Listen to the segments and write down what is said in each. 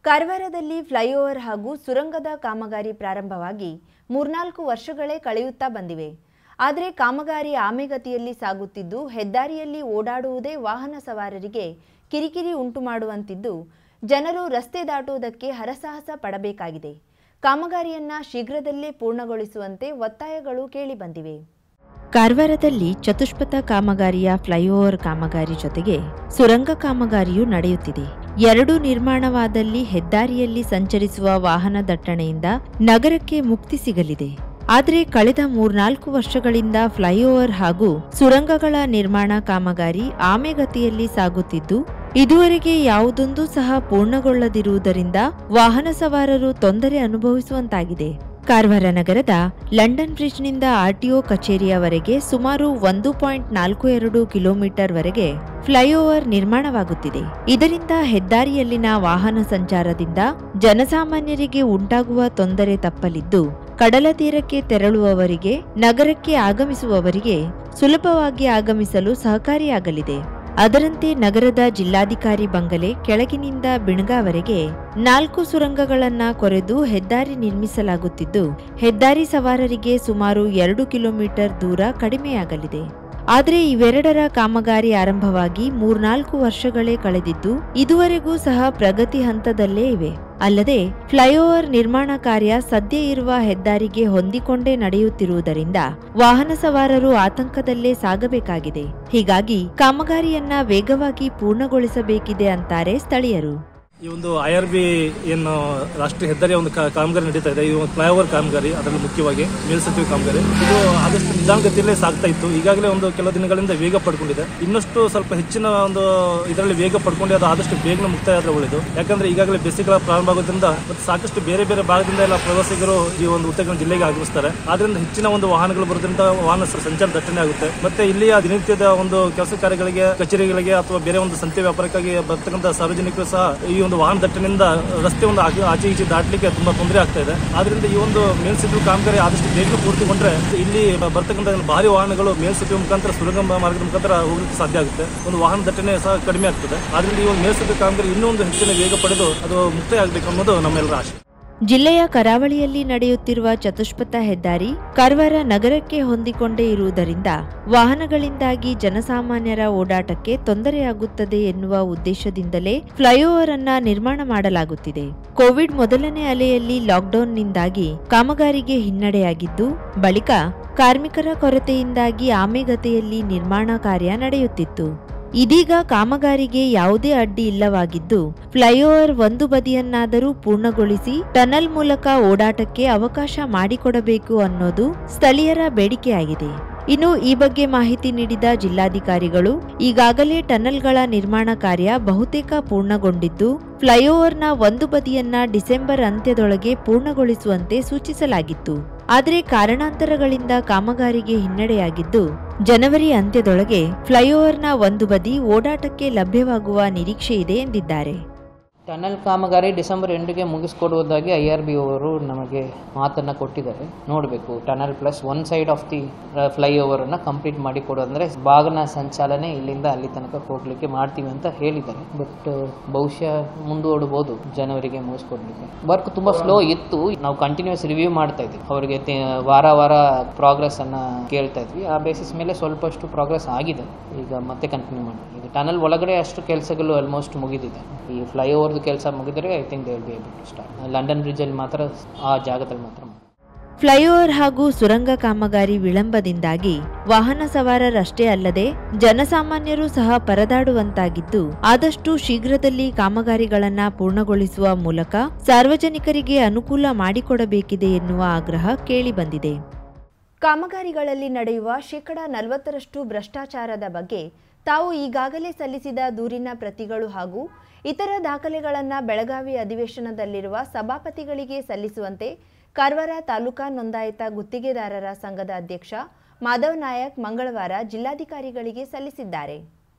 ಕಾರವಾರದಲ್ಲಿ ಫ್ಲೈಓವರ್ ಹಾಗೂ ಸುರಂಗದ ಕಾಮಗಾರಿ ಪ್ರಾರಂಭವಾಗಿ ಮೂರ್ನಾಲ್ಕು ವರ್ಷಗಳೇ ಕಳೆಯುತ್ತಾ ಬಂದಿವೆ ಆದರೆ ಕಾಮಗಾರಿ ಆಮೆಗತಿಯಲ್ಲಿ ಸಾಗುತ್ತಿದ್ದು ಹೆದ್ದಾರಿಯಲ್ಲಿ ಓಡಾಡುವುದೇ ವಾಹನ ಸವಾರರಿಗೆ ಕಿರಿಕಿರಿ ಉಂಟು ಮಾಡುವಂತಿದ್ದು ಜನರು ರಸ್ತೆ ದಾಟುವುದಕ್ಕೆ ಹರಸಾಹಸ ಪಡಬೇಕಾಗಿದೆ ಕಾಮಗಾರಿಯನ್ನ ಶೀಘ್ರದಲ್ಲೇ ಪೂರ್ಣಗೊಳಿಸುವಂತೆ ಒತ್ತಾಯಗಳು ಕೇಳಿಬಂದಿವೆ ಕಾರವಾರದಲ್ಲಿ ಚತುಷ್ಪಥ ಕಾಮಗಾರಿಯ ಫ್ಲೈಓವರ್ ಕಾಮಗಾರಿ ಜೊತೆಗೆ ಸುರಂಗ ಕಾಮಗಾರಿಯೂ ನಡೆಯುತ್ತಿದೆ ಎರಡು ನಿರ್ಮಾಣವಾದಲ್ಲಿ ಹೆದ್ದಾರಿಯಲ್ಲಿ ಸಂಚರಿಸುವ ವಾಹನ ದಟ್ಟಣೆಯಿಂದ ನಗರಕ್ಕೆ ಮುಕ್ತಿ ಸಿಗಲಿದೆ ಆದರೆ ಕಳೆದ ಮೂರ್ನಾಲ್ಕು ವರ್ಷಗಳಿಂದ ಫ್ಲೈಓವರ್ ಹಾಗೂ ಸುರಂಗಗಳ ನಿರ್ಮಾಣ ಕಾಮಗಾರಿ ಆಮೆಗತಿಯಲ್ಲಿ ಸಾಗುತ್ತಿದ್ದು ಇದುವರೆಗೆ ಯಾವುದೊಂದೂ ಸಹ ಪೂರ್ಣಗೊಳ್ಳದಿರುವುದರಿಂದ ವಾಹನ ಸವಾರರು ತೊಂದರೆ ಅನುಭವಿಸುವಂತಾಗಿದೆ ಕಾರವಾರ ನಗರದ ಲಂಡನ್ ಬ್ರಿಡ್ಜ್ನಿಂದ ಆರ್ಟಿಒ ಕಚೇರಿಯವರೆಗೆ ಸುಮಾರು ಒಂದು ಪಾಯಿಂಟ್ ನಾಲ್ಕು ಎರಡು ಕಿಲೋಮೀಟರ್ ವರೆಗೆ ಫ್ಲೈಓವರ್ ನಿರ್ಮಾಣವಾಗುತ್ತಿದೆ ಇದರಿಂದ ಹೆದ್ದಾರಿಯಲ್ಲಿನ ವಾಹನ ಸಂಚಾರದಿಂದ ಜನಸಾಮಾನ್ಯರಿಗೆ ಉಂಟಾಗುವ ತೊಂದರೆ ತಪ್ಪಲಿದ್ದು ಕಡಲ ತೀರಕ್ಕೆ ತೆರಳುವವರಿಗೆ ನಗರಕ್ಕೆ ಆಗಮಿಸುವವರಿಗೆ ಸುಲಭವಾಗಿ ಆಗಮಿಸಲು ಸಹಕಾರಿಯಾಗಲಿದೆ ಅದರಂತೆ ನಗರದ ಜಿಲ್ಲಾಧಿಕಾರಿ ಬಂಗಲೆ ಕೆಳಗಿನಿಂದ ಬಿಣಗಾವರೆಗೆ ನಾಲ್ಕು ಸುರಂಗಗಳನ್ನ ಕೊರೆದು ಹೆದ್ದಾರಿ ನಿರ್ಮಿಸಲಾಗುತ್ತಿದ್ದು ಹೆದ್ದಾರಿ ಸವಾರರಿಗೆ ಸುಮಾರು ಎರಡು ಕಿಲೋಮೀಟರ್ ದೂರ ಕಡಿಮೆಯಾಗಲಿದೆ ಆದರೆ ಇವೆರಡರ ಕಾಮಗಾರಿ ಆರಂಭವಾಗಿ ಮೂರ್ನಾಲ್ಕು ವರ್ಷಗಳೇ ಕಳೆದಿದ್ದು ಇದುವರೆಗೂ ಸಹ ಪ್ರಗತಿ ಹಂತದಲ್ಲೇ ಇವೆ ಅಲ್ಲದೆ ಫ್ಲೈಓವರ್ ನಿರ್ಮಾಣ ಕಾರ್ಯ ಸದ್ಯ ಇರುವ ಹೆದ್ದಾರಿಗೆ ಹೊಂದಿಕೊಂಡೇ ನಡೆಯುತ್ತಿರುವುದರಿಂದ ವಾಹನ ಸವಾರರು ಆತಂಕದಲ್ಲೇ ಸಾಗಬೇಕಾಗಿದೆ ಹೀಗಾಗಿ ಕಾಮಗಾರಿಯನ್ನ ವೇಗವಾಗಿ ಪೂರ್ಣಗೊಳಿಸಬೇಕಿದೆ ಅಂತಾರೆ ಸ್ಥಳೀಯರು ಈ ಒಂದು ಐ ಆರ್ ಬಿ ಏನು ರಾಷ್ಟ್ರೀಯ ಹೆದ್ದಾರಿಯ ಒಂದು ಕಾ- ಕಾಮಗಾರಿ ನಡೀತಾ ಇದೆ ಈ ಒಂದು ಫ್ಲೈಓವರ್ ಕಾಮಗಾರಿ ಅದರಲ್ಲಿ ಮುಖ್ಯವಾಗಿ ಮೇಲ್ಸೇತುವೆ ಕಾಮಗಾರಿ ಇದು ಆದಷ್ಟು ನಿಧಾನಗತಿಯಲ್ಲೇ ಸಾಗ್ತಾ ಇತ್ತು ಈಗಾಗಲೇ ಒಂದು ಕೆಲವು ದಿನಗಳಿಂದ ವೇಗ ಪಡ್ಕೊಂಡಿದೆ ಇನ್ನಷ್ಟು ಸ್ವಲ್ಪ ಹೆಚ್ಚಿನ ಒಂದು ಇದರಲ್ಲಿ ವೇಗ ಪಡ್ಕೊಂಡು ಅದು ಆದಷ್ಟು ಬೇಗನೆ ಮುಕ್ತಾಯ ಆದ್ರೆ ಒಳ್ಳೆಯದು ಯಾಕಂದ್ರೆ ಈಗಾಗಲೇ ಬೇಸಿಗೆಗಳ ಪ್ರಾರಂಭ ಆಗೋದ್ರಿಂದ ಮತ್ತು ಸಾಕಷ್ಟು ಬೇರೆ ಬೇರೆ ಭಾಗದಿಂದ ಎಲ್ಲ ಪ್ರವಾಸಿಗರು ಈ ಒಂದು ಉತ್ತರ ಕನ್ನಡ ಜಿಲ್ಲೆಗೆ ಆಗಮಿಸ್ತಾರೆ ಆದ್ರಿಂದ ಹೆಚ್ಚಿನ ಒಂದು ವಾಹನಗಳು ಬರೋದ್ರಿಂದ ವಾಹನ ಸ- ಸಂಚಾರ ದಟ್ಟಣೆ ಆಗುತ್ತೆ ಮತ್ತೆ ಇಲ್ಲಿಯ ದಿನನಿತ್ಯದ ಒಂದು ಕೆಲಸ ಕಾರ್ಯಗಳಿಗೆ ಕಚೇರಿಗಳಿಗೆ ಅಥವಾ ಬೇರೆ ಒಂದು ಸಂತೆ ವ್ಯಾಪಾರಕ್ಕಾಗಿ ಬರ್ತಕ್ಕಂಥ ಸಾರ್ವಜನಿಕರು ಸಹ ಈ ಒಂದು ವಾಹನ ದಟ್ಟಣೆಯಿಂದ ರಸ್ತೆ ಒಂದು ಆಚೆ ಆಚೆ ಈಚೆ ದಾಟಲಿಕ್ಕೆ ತುಂಬಾ ತೊಂದರೆ ಆಗ್ತಾ ಇದೆ ಆದ್ರಿಂದ ಈ ಒಂದು ಮೇಲ್ಸೇತುವೆ ಕಾಮಗಾರಿ ಆದಷ್ಟು ಬೇಗ ಪೂರ್ತಿಗೊಂಡ್ರೆ ಇಲ್ಲಿ ಬರ್ತಕ್ಕಂಥ ಭಾರಿ ವಾಹನಗಳು ಮೇಲ್ಸೇತುವೆ ಮುಖಾಂತರ ಸುರಂಗ ಮಾರ್ಗದ ಮುಖಾಂತರ ಹೋಗ್ಲಿಕ್ಕೆ ಸಾಧ್ಯ ಆಗುತ್ತೆ ಒಂದು ವಾಹನ ದಟ್ಟಣೆ ಸಹ ಕಡಿಮೆ ಆಗ್ತದೆ ಆದ್ರಿಂದ ಈ ಒಂದು ಮೇಲ್ಸೇತುವೆ ಕಾಮಗಾರಿ ಇನ್ನೂ ಒಂದು ಹೆಚ್ಚಿನ ವೇಗ ಪಡೆದು ಅದು ಮುಕ್ತಾಯ ಆಗಬೇಕು ಅನ್ನೋದು ನಮ್ಮೆಲ್ಲರ ಆಶೆ ಜಿಲ್ಲೆಯ ಕರಾವಳಿಯಲ್ಲಿ ನಡೆಯುತ್ತಿರುವ ಚತುಷ್ಪಥ ಹೆದ್ದಾರಿ ಕಾರವಾರ ನಗರಕ್ಕೆ ಹೊಂದಿಕೊಂಡೇ ಇರುವುದರಿಂದ ವಾಹನಗಳಿಂದಾಗಿ ಜನಸಾಮಾನ್ಯರ ಓಡಾಟಕ್ಕೆ ತೊಂದರೆಯಾಗುತ್ತದೆ ಎನ್ನುವ ಉದ್ದೇಶದಿಂದಲೇ ಫ್ಲೈಓವರ್ ಅನ್ನ ನಿರ್ಮಾಣ ಮಾಡಲಾಗುತ್ತಿದೆ ಕೋವಿಡ್ ಮೊದಲನೇ ಅಲೆಯಲ್ಲಿ ಲಾಕ್ಡೌನ್ನಿಂದಾಗಿ ಕಾಮಗಾರಿಗೆ ಹಿನ್ನಡೆಯಾಗಿದ್ದು ಬಳಿಕ ಕಾರ್ಮಿಕರ ಕೊರತೆಯಿಂದಾಗಿ ಆಮೆಗತೆಯಲ್ಲಿ ನಿರ್ಮಾಣ ಕಾರ್ಯ ನಡೆಯುತ್ತಿತ್ತು ಇದೀಗ ಕಾಮಗಾರಿಗೆ ಯಾವುದೇ ಅಡ್ಡಿ ಇಲ್ಲವಾಗಿದ್ದು ಫ್ಲೈಓವರ್ ಒಂದು ಬದಿಯನ್ನಾದರೂ ಪೂರ್ಣಗೊಳಿಸಿ ಟನಲ್ ಮೂಲಕ ಓಡಾಟಕ್ಕೆ ಅವಕಾಶ ಮಾಡಿಕೊಡಬೇಕು ಅನ್ನೋದು ಸ್ಥಳೀಯರ ಬೇಡಿಕೆಯಾಗಿದೆ ಇನ್ನು ಈ ಬಗ್ಗೆ ಮಾಹಿತಿ ನೀಡಿದ ಜಿಲ್ಲಾಧಿಕಾರಿಗಳು ಈಗಾಗಲೇ ಟನಲ್ಗಳ ನಿರ್ಮಾಣ ಕಾರ್ಯ ಬಹುತೇಕ ಪೂರ್ಣಗೊಂಡಿದ್ದು ಫ್ಲೈಓವರ್ನ ಒಂದು ಬದಿಯನ್ನ ಡಿಸೆಂಬರ್ ಅಂತ್ಯದೊಳಗೆ ಪೂರ್ಣಗೊಳಿಸುವಂತೆ ಸೂಚಿಸಲಾಗಿತ್ತು ಆದರೆ ಕಾರಣಾಂತರಗಳಿಂದ ಕಾಮಗಾರಿಗೆ ಹಿನ್ನಡೆಯಾಗಿದ್ದು ಜನವರಿ ಅಂತ್ಯದೊಳಗೆ ಫ್ಲೈಓವರ್ನ ಒಂದು ಬದಿ ಓಡಾಟಕ್ಕೆ ಲಭ್ಯವಾಗುವ ನಿರೀಕ್ಷೆ ಇದೆ ಎಂದಿದ್ದಾರೆ ಟನಲ್ ಕಾಮಗಾರಿ ಡಿಸೆಂಬರ್ ಎಂಡಿಗೆ ಮುಗಿಸ್ಕೊಡುವುದಾಗಿ ಐ ಆರ್ ಬಿ ಅವರು ನಮಗೆ ಮಾತನ್ನು ಕೊಟ್ಟಿದ್ದಾರೆ ನೋಡಬೇಕು tunnel plus one side of the ಫ್ಲೈ ಓವರನ್ನು ಕಂಪ್ಲೀಟ್ ಮಾಡಿ ಕೊಡು ಅಂದರೆ ವಾಹನ ಸಂಚಾಲನೆ ಇಲ್ಲಿಂದ ಅಲ್ಲಿ ತನಕ ಹೋಗ್ಲಿಕ್ಕೆ ಮಾಡ್ತೀವಿ ಅಂತ ಹೇಳಿದ್ದಾರೆ ಬಟ್ ಬಹುಶಃ ಮುಂದೂಡ್ಬೋದು ಜನವರಿಗೆ ಮುಗಿಸ್ಕೊಡ್ಲಿಕ್ಕೆ ವರ್ಕ್ ತುಂಬ ಸ್ಲೋ ಇತ್ತು ನಾವು ಕಂಟಿನ್ಯೂಸ್ ರಿವ್ಯೂ ಮಾಡ್ತಾ ಇದ್ವಿ ಅವರಿಗೆ ತೆ- ವಾರ ವಾರ ಪ್ರೋಗ್ರೆಸ್ ಅನ್ನ ಕೇಳ್ತಾ ಇದ್ವಿ ಆ ಬೇಸಿಸ್ ಮೇಲೆ ಸ್ವಲ್ಪಷ್ಟು ಪ್ರೋಗ್ರೆಸ್ ಆಗಿದೆ ಈಗ ಮತ್ತೆ ಕಂಟಿನ್ಯೂ ಮಾಡಿ ಈಗ ಟನಲ್ ಒಳಗಡೆ ಅಷ್ಟು ಕೆಲಸಗಳು ಆಲ್ಮೋಸ್ಟ್ ಮುಗಿದಿದೆ ಈ ಫ್ಲೈ ಓವರ್ದು ಕೆಲಸ ಮುಗಿದರೆ I think they will be able to start London ಬ್ರಿಡ್ಜಲ್ಲಿ ಮಾತ್ರ ಆ ಜಾಗದಲ್ಲಿ ಮಾತ್ರ ಮಾಡಿ. ಫ್ಲೈಓವರ್ ಹಾಗೂ ಸುರಂಗ ಕಾಮಗಾರಿ ವಿಳಂಬದಿಂದಾಗಿ ವಾಹನ ಸವಾರರಷ್ಟೇ ಅಲ್ಲದೆ ಜನಸಾಮಾನ್ಯರು ಸಹ ಪರದಾಡುವಂತಾಗಿದ್ದು ಆದಷ್ಟು ಶೀಘ್ರದಲ್ಲಿ ಕಾಮಗಾರಿಗಳನ್ನ ಪೂರ್ಣಗೊಳಿಸುವ ಮೂಲಕ ಸಾರ್ವಜನಿಕರಿಗೆ ಅನುಕೂಲ ಮಾಡಿಕೊಡಬೇಕಿದೆ ಎನ್ನುವ ಆಗ್ರಹ ಕೇಳಿಬಂದಿದೆ ಕಾಮಗಾರಿಗಳಲ್ಲಿ ನಡೆಯುವ ಶೇಕಡ ನಲವತ್ತರಷ್ಟು ಭ್ರಷ್ಟಾಚಾರದ ಬಗ್ಗೆ ತಾವು ಈಗಾಗಲೇ ಸಲ್ಲಿಸಿದ ದೂರಿನ ಪ್ರತಿಗಳು ಹಾಗೂ ಇತರ ದಾಖಲೆಗಳನ್ನು ಬೆಳಗಾವಿ ಅಧಿವೇಶನದಲ್ಲಿರುವ ಸಭಾಪತಿಗಳಿಗೆ ಸಲ್ಲಿಸುವಂತೆ ಕಾರವಾರ ತಾಲೂಕಾ ನೋಂದಾಯಿತ ಗುತ್ತಿಗೆದಾರರ ಸಂಘದ ಅಧ್ಯಕ್ಷ ಮಾಧವ್ ನಾಯಕ್ ಮಂಗಳವಾರ ಜಿಲ್ಲಾಧಿಕಾರಿಗಳಿಗೆ ಸಲ್ಲಿಸಿದ್ದಾರೆ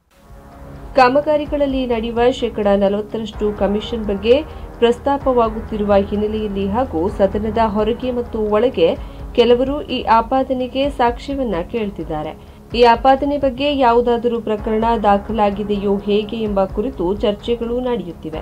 ಕಾಮಗಾರಿಗಳಲ್ಲಿ ನಡೆಯುವ ಶೇಕಡ ನಲವತ್ತರಷ್ಟು ಕಮಿಷನ್ ಬಗ್ಗೆ ಪ್ರಸ್ತಾಪವಾಗುತ್ತಿರುವ ಹಿನ್ನೆಲೆಯಲ್ಲಿ ಹಾಗೂ ಸದನದ ಹೊರಗೆ ಮತ್ತು ಒಳಗೆ ಕೆಲವರು ಈ ಆಪಾದನೆಗೆ ಸಾಕ್ಷ್ಯವನ್ನ ಕೇಳ್ತಿದ್ದಾರೆ ಈ ಆಪಾದನೆ ಬಗ್ಗೆ ಯಾವುದಾದರೂ ಪ್ರಕರಣ ದಾಖಲಾಗಿದೆಯೋ ಹೇಗೆ ಎಂಬ ಕುರಿತು ಚರ್ಚೆಗಳು ನಡೆಯುತ್ತಿವೆ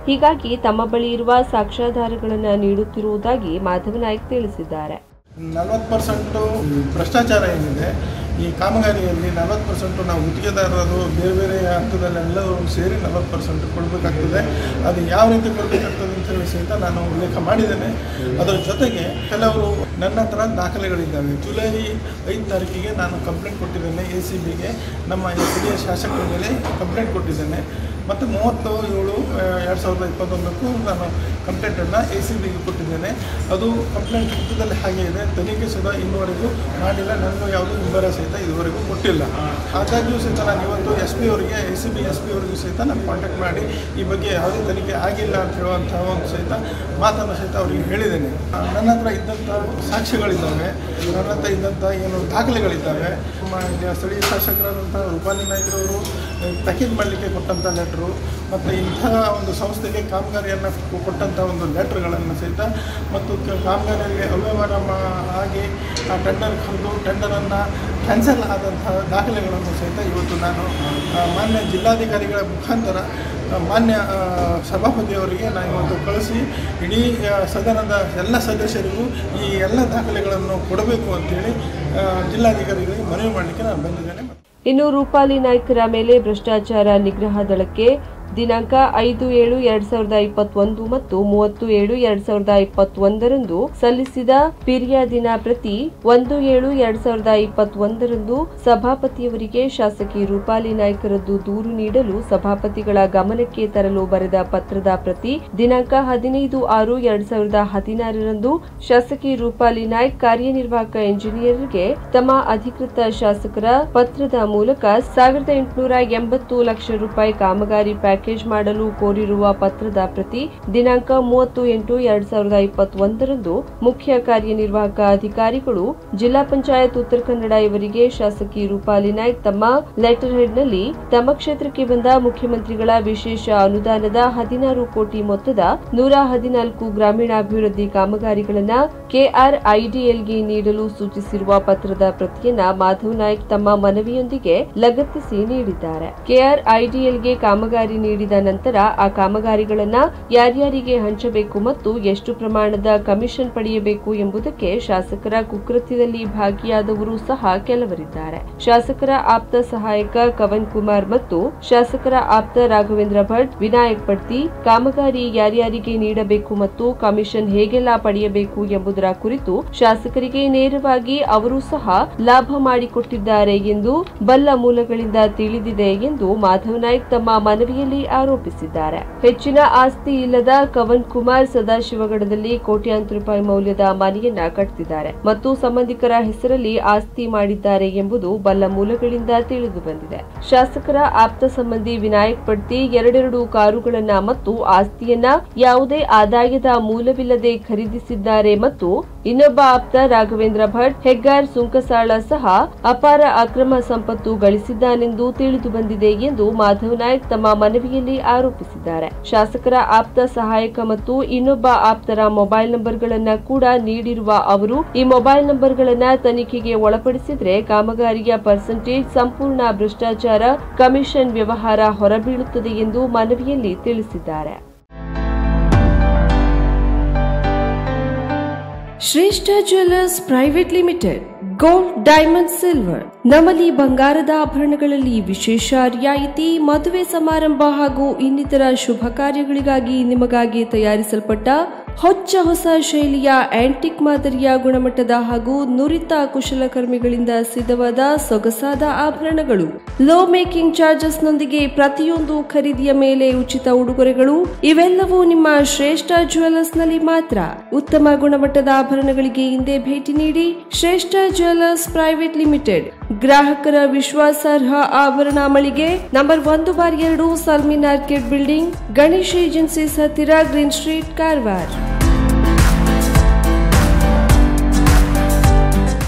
ಹೀಗಾಗಿ ತಮ್ಮ ಬಳಿ ಇರುವ ಸಾಕ್ಷ್ಯಾಧಾರಗಳನ್ನು ನೀಡುತ್ತಿರುವುದಾಗಿ ಮಾಧವ ನಾಯ್ಕ್ ತಿಳಿಸಿದ್ದಾರೆ ನಲವತ್ತು ಪರ್ಸೆಂಟು ಭ್ರಷ್ಟಾಚಾರ ಏನಿದೆ ಈ ಕಾಮಗಾರಿಯಲ್ಲಿ ನಲವತ್ತು ಪರ್ಸೆಂಟು ನಾವು ಗುತ್ತಿಗೆದಾರರು ಬೇರೆ ಬೇರೆ ಹಂತದಲ್ಲೆಲ್ಲರೂ ಸೇರಿ ನಲವತ್ತು ಪರ್ಸೆಂಟ್ ಕೊಡಬೇಕಾಗ್ತದೆ ಅದು ಯಾವ ರೀತಿ ಕೊಡಬೇಕಾಗ್ತದೆ ಅಂತ ಹೇಳಿ ಸಹಿತ ನಾನು ಉಲ್ಲೇಖ ಮಾಡಿದ್ದೇನೆ ಅದರ ಜೊತೆಗೆ ಕೆಲವರು ನನ್ನ ಹತ್ರ ದಾಖಲೆಗಳಿದ್ದಾವೆ ಜುಲೈ ಐದು ತಾರೀಕಿಗೆ ನಾನು ಕಂಪ್ಲೇಂಟ್ ಕೊಟ್ಟಿದ್ದೇನೆ ಎ ಸಿ ಬಿಗೆ ನಮ್ಮ ಹಿರಿಯ ಶಾಸಕರ ಮೇಲೆ ಕಂಪ್ಲೇಂಟ್ ಕೊಟ್ಟಿದ್ದೇನೆ ಮತ್ತು ಮೂವತ್ತು ಏಳು ಎರಡು ಸಾವಿರದ ಇಪ್ಪತ್ತೊಂದಕ್ಕೂ ನಾನು ಕಂಪ್ಲೇಂಟನ್ನು ಎ ಸಿ ಬಿಗೆ ಕೊಟ್ಟಿದ್ದೇನೆ ಅದು ಕಂಪ್ಲೇಂಟ್ ಪುಸ್ತಕದಲ್ಲಿ ಹಾಗೆ ಇದೆ ತನಿಖೆ ಸುಧಾ ಇನ್ನುವರೆಗೂ ಮಾಡಿಲ್ಲ ನನಗೂ ಯಾವುದೂ ವಿವರ ಸಹಿತ ಇದುವರೆಗೂ ಕೊಟ್ಟಿಲ್ಲ ಹಾಗಾಗಿಯೂ ಸಹಿತ ನಾನು ಇವತ್ತು ಎಸ್ ಪಿ ಅವರಿಗೆ A C B S P ಅವರಿಗೂ ಸಹಿತ ನಾನು ಕಾಂಟ್ಯಾಕ್ಟ್ ಮಾಡಿ ಈ ಬಗ್ಗೆ ಯಾವುದೇ ತನಿಖೆ ಆಗಿಲ್ಲ ಅಂತ ಹೇಳುವಂಥ ಒಂದು ಸಹಿತ ಮಾತನ್ನು ಸಹಿತ ಅವರಿಗೆ ಹೇಳಿದ್ದೇನೆ ಆ, ನನ್ನ ಹತ್ರ ಇದ್ದಂಥ ಸಾಕ್ಷ್ಯಗಳಿದ್ದಾವೆ ನನ್ನ ಹತ್ರ ಇದ್ದಂಥ ಏನು ದಾಖಲೆಗಳಿದ್ದಾವೆ ನಮ್ಮ ಈಗ ಸ್ಥಳೀಯ ಶಾಸಕರಾದಂಥ ರೂಪಾಲಿ ನಾಯ್ಕರವರು ಪ್ಯಾಕೇಜ್ ಮಾಡಲಿಕ್ಕೆ ಕೊಟ್ಟಂಥ ಲೆಟ್ರು ಮತ್ತು ಇಂತಹ ಒಂದು ಸಂಸ್ಥೆಗೆ ಕಾಮಗಾರಿಯನ್ನು ಕೊಟ್ಟಂಥ ಒಂದು ಲೆಟ್ರ್ಗಳನ್ನು ಸಹಿತ ಮತ್ತು ಕ- ಕಾಮಗಾರಿಯಲ್ಲಿ ಅವ್ಯವಹಾರ ಮಾ ಆಗಿ ಆ ಟೆಂಡರ್ ಕರೆದು ಟೆಂಡರನ್ನು ಕ್ಯಾನ್ಸಲ್ ಆದಂತಹ ದಾಖಲೆಗಳನ್ನು ಸಹಿತ ಇವತ್ತು ನಾನು ಆ, ಮಾನ್ಯ ಜಿಲ್ಲಾಧಿಕಾರಿಗಳ ಮುಖಾಂತರ ಆ, ಮಾನ್ಯ ಆ, ಸಭಾಪತಿಯವರಿಗೆ ನಾನು ಇವತ್ತು ಕಳಿಸಿ ಇಡೀ ಆ, ಸದನದ ಎಲ್ಲ ಸದಸ್ಯರಿಗೂ ಈ ಎಲ್ಲ ದಾಖಲೆಗಳನ್ನು ಕೊಡಬೇಕು ಅಂತೇಳಿ ಆ, ಜಿಲ್ಲಾಧಿಕಾರಿಗಳಿಗೆ ಮನವಿ ಮಾಡಲಿಕ್ಕೆ ನಾನು ಬಂದಿದ್ದೇನೆ ಇನ್ನು ರೂಪಾಲಿ ನಾಯ್ಕರ ಮೇಲೆ ಭ್ರಷ್ಟಾಚಾರ ನಿಗ್ರಹ ದಳಕ್ಕೆ ದಿನಾಂಕ ಐದು ಏಳು ಎರಡ್ ಸಾವಿರದ ಇಪ್ಪತ್ತೊಂದು ಮತ್ತು ಮೂವತ್ತು ಏಳು ಎರಡ್ ಸಾವಿರದ ಇಪ್ಪತ್ತೊಂದರಂದು ಸಲ್ಲಿಸಿದ ಫಿರ್ಯಾದಿನ ಪ್ರತಿ ಒಂದು ಏಳು ಎರಡ್ ಸಾವಿರದ ಇಪ್ಪತ್ತೊಂದರಂದು ಸಭಾಪತಿಯವರಿಗೆ ಶಾಸಕಿ ರೂಪಾಲಿ ನಾಯ್ಕರದ್ದು ದೂರು ನೀಡಲು ಸಭಾಪತಿಗಳ ಗಮನಕ್ಕೆ ತರಲು ಬರೆದ ಪತ್ರದ ಪ್ರತಿ ದಿನಾಂಕ ಹದಿನೈದು ಆರು ಎರಡ್ ಸಾವಿರದ ಹದಿನಾರರಂದು ಶಾಸಕಿ ರೂಪಾಲಿ ನಾಯ್ಕ್ ಕಾರ್ಯನಿರ್ವಾಹಕ ಎಂಜಿನಿಯರ್ಗೆ ತಮ್ಮ ಅಧಿಕೃತ ಶಾಸಕರ ಪತ್ರದ ಮೂಲಕ ಸಾವಿರದ ಎಂಟುನೂರ ಎಂಬತ್ತು ಲಕ್ಷ ರೂಪಾಯಿ ಕಾಮಗಾರಿ ಪ್ಯಾಕೇಜ್ ಮಾಡಲು ಕೋರಿರುವ ಪತ್ರದ ಪ್ರತಿ ದಿನಾಂಕ ಮೂವತ್ತು ಎಂಟು ಎರಡ್ ಸಾವಿರದ ಇಪ್ಪತ್ತೊಂದರಂದು ಮುಖ್ಯ ಕಾರ್ಯನಿರ್ವಾಹಕ ಅಧಿಕಾರಿಗಳು ಜಿಲ್ಲಾ ಪಂಚಾಯತ್ ಉತ್ತರ ಕನ್ನಡ ಇವರಿಗೆ ಶಾಸಕಿ ರೂಪಾಲಿ ನಾಯ್ಕ್ ತಮ್ಮ ಲೆಟರ್ ಹೆಡ್ನಲ್ಲಿ ತಮ್ಮ ಕ್ಷೇತ್ರಕ್ಕೆ ಬಂದ ಮುಖ್ಯಮಂತ್ರಿಗಳ ವಿಶೇಷ ಅನುದಾನದ ಹದಿನಾರು ಕೋಟಿ ಮೊತ್ತದ ನೂರ ಹದಿನಾಲ್ಕು ಗ್ರಾಮೀಣಾಭಿವೃದ್ಧಿ ಕಾಮಗಾರಿಗಳನ್ನ ಕೆಆರ್ಐಡಿಎಲ್ಗೆ ನೀಡಲು ಸೂಚಿಸಿರುವ ಪತ್ರದ ಪ್ರತಿಯನ್ನ ಮಾಧವ್ ನಾಯ್ಕ್ ತಮ್ಮ ಮನವಿಯೊಂದಿಗೆ ಲಗತ್ತಿಸಿ ನೀಡಿದ್ದಾರೆ ಕೆಆರ್ಐಡಿಎಲ್ಗೆ ಕಾಮಗಾರಿ ನೀಡಿದ ನಂತರ ಆ ಕಾಮಗಾರಿಗಳನ್ನ ಯಾರ್ಯಾರಿಗೆ ಹಂಚಬೇಕು ಮತ್ತು ಎಷ್ಟು ಪ್ರಮಾಣದ ಕಮಿಷನ್ ಪಡೆಯಬೇಕು ಎಂಬುದಕ್ಕೆ ಶಾಸಕರ ಕುಕೃತ್ಯದಲ್ಲಿ ಭಾಗಿಯಾದವರು ಸಹ ಕೆಲವರಿದ್ದಾರೆ ಶಾಸಕರ ಆಪ್ತ ಸಹಾಯಕ ಕವನ್ ಕುಮಾರ್ ಮತ್ತು ಶಾಸಕರ ಆಪ್ತ ರಾಘವೇಂದ್ರ ಭಟ್ ವಿನಾಯಕ್ ಪಡ್ತಿ ಕಾಮಗಾರಿ ಯಾರ್ಯಾರಿಗೆ ನೀಡಬೇಕು ಮತ್ತು ಕಮಿಷನ್ ಹೇಗೆಲ್ಲ ಪಡೆಯಬೇಕು ಎಂಬುದರ ಕುರಿತು ಶಾಸಕರಿಗೆ ನೇರವಾಗಿ ಅವರು ಸಹ ಲಾಭ ಮಾಡಿಕೊಟ್ಟಿದ್ದಾರೆ ಎಂದು ಬಲ್ಲ ಮೂಲಗಳಿಂದ ತಿಳಿದಿದೆ ಎಂದು ಮಾಧವ್ ನಾಯ್ಕ್ ತಮ್ಮ ಮನವಿಯಲ್ಲಿ ಆರೋಪಿಸಿದ್ದಾರೆ ಹೆಚ್ಚಿನ ಆಸ್ತಿ ಇಲ್ಲದ ಕವನ್ ಕುಮಾರ್ ಸದಾಶಿವಗಡದಲ್ಲಿ ಕೋಟ್ಯಾಂತರ ರೂಪಾಯಿ ಮೌಲ್ಯದ ಮನೆಯನ್ನ ಕಟ್ಟಿದ್ದಾರೆ ಮತ್ತು ಸಂಬಂಧಿಕರ ಹೆಸರಲ್ಲಿ ಆಸ್ತಿ ಮಾಡಿದ್ದಾರೆ ಎಂಬುದು ಬಲ್ಲ ಮೂಲಗಳಿಂದ ತಿಳಿದು ಬಂದಿದೆ ಶಾಸಕರ ಆಪ್ತ ಸಂಬಂಧಿ ವಿನಾಯಕ್ ಪಡ್ತಿ ಎರಡೆರಡು ಕಾರುಗಳನ್ನ ಮತ್ತು ಆಸ್ತಿಯನ್ನ ಯಾವುದೇ ಆದಾಯದ ಮೂಲವಿಲ್ಲದೆ ಖರೀದಿಸಿದ್ದಾರೆ ಮತ್ತು ಇನ್ನೊಬ್ಬ ಆಪ್ತ ರಾಘವೇಂದ್ರ ಭಟ್ ಹೆಗ್ಗಾರ್ ಸುಂಕಸಾಳ ಸಹ ಅಪಾರ ಅಕ್ರಮ ಸಂಪತ್ತು ಗಳಿಸಿದ್ದಾನೆಂದು ತಿಳಿದು ಬಂದಿದೆ ಎಂದು ಮಾಧವ್ ನಾಯ್ಕ್ ತಮ್ಮ ಮನವಿಯಲ್ಲಿ ಆರೋಪಿಸಿದ್ದಾರೆ ಶಾಸಕರ ಆಪ್ತ ಸಹಾಯಕ ಮತ್ತು ಇನ್ನೊಬ್ಬ ಆಪ್ತರ ಮೊಬೈಲ್ ನಂಬರ್ಗಳನ್ನ ಕೂಡ ನೀಡಿರುವ ಅವರು ಈ ಮೊಬೈಲ್ ನಂಬರ್ಗಳನ್ನ ತನಿಖೆಗೆ ಒಳಪಡಿಸಿದ್ರೆ ಕಾಮಗಾರಿಯ ಪರ್ಸೆಂಟೇಜ್ ಸಂಪೂರ್ಣ ಭ್ರಷ್ಟಾಚಾರ ಕಮಿಷನ್ ವ್ಯವಹಾರ ಹೊರಬೀಳುತ್ತದೆ ಎಂದು ಮನವಿಯಲ್ಲಿ ತಿಳಿಸಿದ್ದಾರೆ Shreshta jewellers private limited gold diamond silver ನಮ್ಮಲ್ಲಿ ಬಂಗಾರದ ಆಭರಣಗಳಲ್ಲಿ ವಿಶೇಷ ರಿಯಾಯಿತಿ ಮದುವೆ ಸಮಾರಂಭ ಹಾಗೂ ಇನ್ನಿತರ ಶುಭ ಕಾರ್ಯಗಳಿಗಾಗಿ ನಿಮಗಾಗಿ ತಯಾರಿಸಲ್ಪಟ್ಟ ಹೊಚ್ಚ ಹೊಸ ಶೈಲಿಯ ಆಂಟಿಕ್ ಮಾದರಿಯ ಗುಣಮಟ್ಟದ ಹಾಗೂ ನುರಿತ ಕುಶಲಕರ್ಮಿಗಳಿಂದ ಸಿದ್ಧವಾದ ಸೊಗಸಾದ ಆಭರಣಗಳು ಲೋ ಮೇಕಿಂಗ್ ಚಾರ್ಜಸ್ ನೊಂದಿಗೆ ಪ್ರತಿಯೊಂದು ಖರೀದಿಯ ಮೇಲೆ ಉಚಿತ ಉಡುಗೊರೆಗಳು ಇವೆಲ್ಲವೂ ನಿಮ್ಮ ಶ್ರೇಷ್ಠ ಜ್ಯುವೆಲ್ಲರ್ಸ್ ನಲ್ಲಿ ಮಾತ್ರ ಉತ್ತಮ ಗುಣಮಟ್ಟದ ಆಭರಣಗಳಿಗೆ ಹಿಂದೆ ಭೇಟಿ ನೀಡಿ ಶ್ರೇಷ್ಠ ಜ್ಯುವೆಲ್ಲರ್ಸ್ ಪ್ರೈವೇಟ್ ಲಿಮಿಟೆಡ್ ಗ್ರಾಹಕರ ವಿಶ್ವಾಸಾರ್ಹ ಆಭರಣ ಮಳಿಗೆ ನಂಬರ್ ಒಂದು ಬಾರ್ ಎರಡು Salmin orchid building Ganesh agencies ಹತ್ತಿರ ಗ್ರೀನ್ ಸ್ಟ್ರೀಟ್ ಕಾರವಾರ